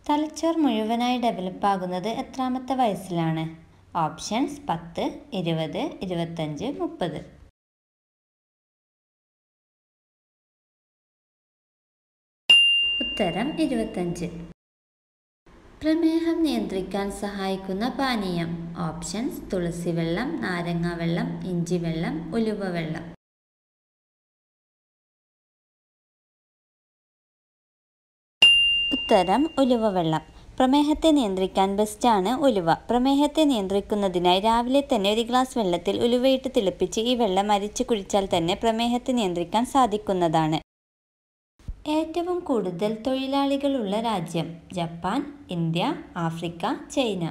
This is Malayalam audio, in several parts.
തലച്ചോർ മുഴുവനായി ഡെവലപ്പ് ആകുന്നത് എത്രാമത്തെ വയസ്സിലാണ് ഓപ്ഷൻസ് പത്ത് ഇരുപത് ഇരുപത്തഞ്ച് മുപ്പത് ഉത്തരം ഇരുപത്തഞ്ച് പ്രമേഹം നിയന്ത്രിക്കാൻ സഹായിക്കുന്ന പാനീയം ഓപ്ഷൻസ് തുളസി വെള്ളം നാരങ്ങ വെള്ളം ഇഞ്ചി വെള്ളം ഉലുവ വെള്ളം ഉത്തരം ഉലുവ വെള്ളം പ്രമേഹത്തെ നിയന്ത്രിക്കാൻ ബെസ്റ്റാണ് ഉലുവ പ്രമേഹത്തെ നിയന്ത്രിക്കുന്നതിനായി രാവിലെ തന്നെ ഒരു ഗ്ലാസ് വെള്ളത്തിൽ ഉലുവയിട്ട് തിളപ്പിച്ച് ഈ വെള്ളം അരിച്ചു കുടിച്ചാൽ തന്നെ പ്രമേഹത്തെ നിയന്ത്രിക്കാൻ സാധിക്കുന്നതാണ് ഏറ്റവും കൂടുതൽ തൊഴിലാളികളുള്ള രാജ്യം ജപ്പാൻ ഇന്ത്യ ആഫ്രിക്ക ചൈന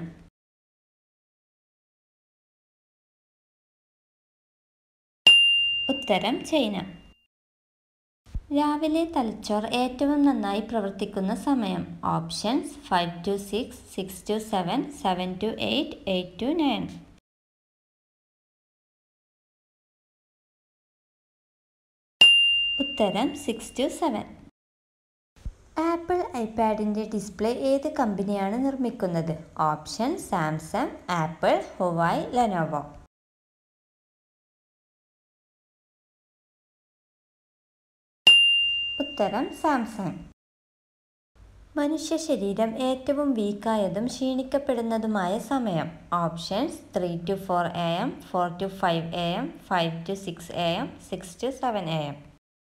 ഉത്തരം ചൈന രാവിലെ തലച്ചോർ ഏറ്റവും നന്നായി പ്രവർത്തിക്കുന്ന സമയം options five to six six to seven seven to eight eight to nine ഉത്തരം സിക്സ് ടു സെവൻ ആപ്പിൾ ഐപാഡിൻ്റെ ഡിസ്പ്ലേ ഏത് കമ്പനിയാണ് നിർമ്മിക്കുന്നത് option Samsung Apple Huawei Lenovo ഉത്തരം സാംസങ് മനുഷ്യ ശരീരം ഏറ്റവും വീക്കായതും ക്ഷീണിക്കപ്പെടുന്നതുമായ സമയം options three to four A M four to five A M five to six A M six to seven A M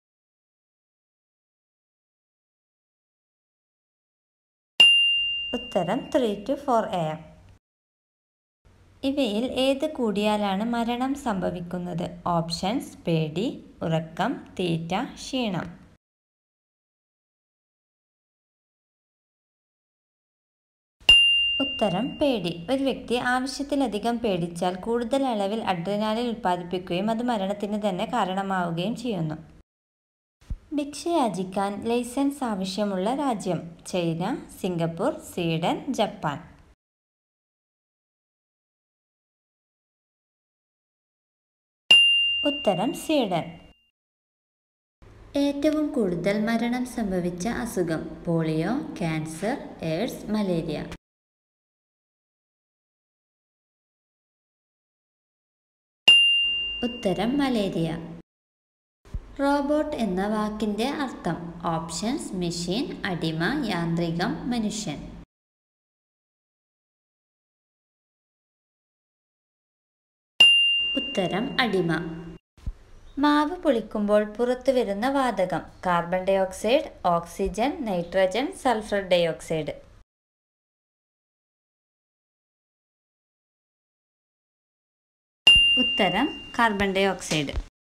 ഉത്തരം three to four A M ഇവയിൽ ഏത് കൂടിയാലാണ് മരണം സംഭവിക്കുന്നത് ഓപ്ഷൻസ് പേടി ഉറക്കം തീറ്റ ക്ഷീണം ഉത്തരം പേടി ഒരു വ്യക്തി ആവശ്യത്തിലധികം പേടിച്ചാൽ കൂടുതൽ അളവിൽ അഡ്രിനാലിൻ ഉൽപ്പാദിപ്പിക്കുകയും അത് മരണത്തിന് തന്നെ കാരണമാവുകയും ചെയ്യുന്നു ഭിക്ഷയാചിക്കാൻ ലൈസൻസ് ആവശ്യമുള്ള രാജ്യം ചൈന സിംഗപ്പൂർ സ്വീഡൻ ജപ്പാൻ ഉത്തരം സ്വീഡൻ ഏറ്റവും കൂടുതൽ മരണം സംഭവിച്ച അസുഖം പോളിയോ ക്യാൻസർ എയ്ഡ്സ് മലേറിയ ഉത്തരം മലേറിയ റോബോട്ട് എന്ന വാക്കിൻ്റെ അർത്ഥം ഓപ്ഷൻസ് മെഷീൻ അടിമ യാന്ത്രികം മനുഷ്യൻ ഉത്തരം അടിമ മാവ് പൊളിക്കുമ്പോൾ പുറത്തു വരുന്ന വാതകം carbon dioxide oxygen nitrogen sulphur dioxide ഉത്തരം കാർബൺ ഡൈ ഓക്സൈഡ്